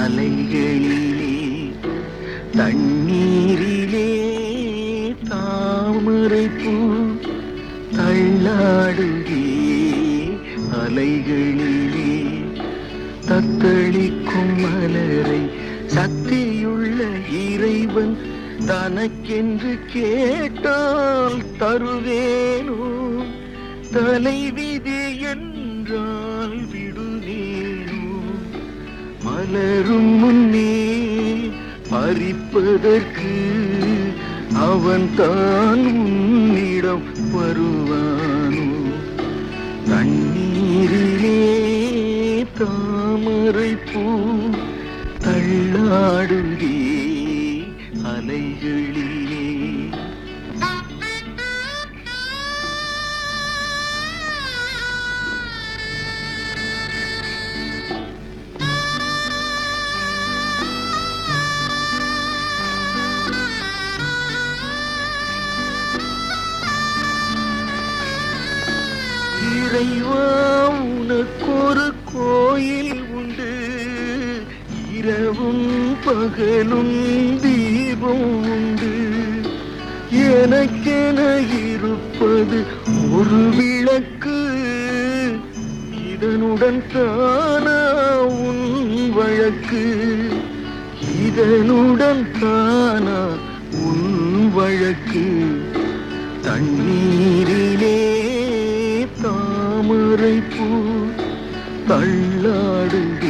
அலைகளிலே தண்ணீரிலே தாமரை பூ தள்ளாடுகே அலைகளிலே தத்தளிக்கும் மலரை சக்தியுள்ள இறைவன் தனக்கென்று கேட்டால் தருவேனோ தலைவிதி என்றால் விடுவேனோ மலரும் முன்னே பறிப்பதற்கு அவன் தான் உன்னிடம் வருவானோ தண்ணீரிலே தாமரை பூ தள்ளாடுதே அலைகளிலே இறைவா உனக்கொரு கோயில் உண்டு இரவும் பகலும் தீபம் உண்டு எனக்கென இருப்பது ஒரு விளக்கு இதனுடன் தானா உன் வழக்கு இதனுடன் தானா உன் வழக்கு தண்ணீரிலே தாமரை பூ தள்ளாடுதே